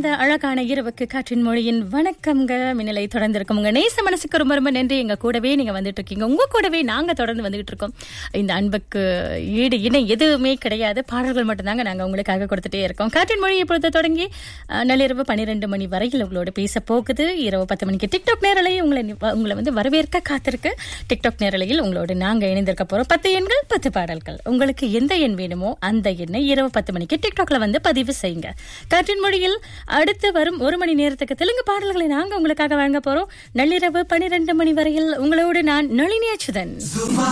இந்த அழகான இரவுக்கு காற்றின் மொழியின் வணக்கம்ங்க மின்னலை தொடர்ந்திருக்கும் உங்க நேச மனசுக்கு ரொம்ப ரொம்ப நன்றி எங்க கூடவே நீங்க வந்துட்டு இருக்கீங்க உங்க கூடவே நாங்க தொடர்ந்து வந்துகிட்டு இருக்கோம் இந்த அன்புக்கு ஈடு இணை எதுவுமே கிடையாது பாடல்கள் மட்டும்தாங்க நாங்க உங்களுக்காக கொடுத்துட்டே இருக்கோம் காற்றின் மொழி இப்பொழுது தொடங்கி அஹ், நள்ளிரவு பன்னிரெண்டு மணி வரையில் உங்களோட பேச போகுது இரவு பத்து மணிக்கு டிக்டாக் நேரலை உங்களை உங்களை வந்து வரவேற்க காத்திருக்கு டிக்டாக் நேரலையில் உங்களோட நாங்க இணைந்திருக்க போறோம் பத்து எண்கள் பத்து பாடல்கள் உங்களுக்கு எந்த எண் வேணுமோ அந்த எண்ணை இரவு பத்து மணிக்கு டிக்டாக்ல வந்து பதிவு செய்யுங்க காற்றின் மொழியில் அடுத்து வரும் ஒரு மணி நேரத்துக்கு தெலுங்கு பாடல்களை நாங்க உங்களுக்காக வழங்க போறோம் நள்ளிரவு பனிரெண்டு மணி வரையில் உங்களோடு நான் நளினி அச்சுதன்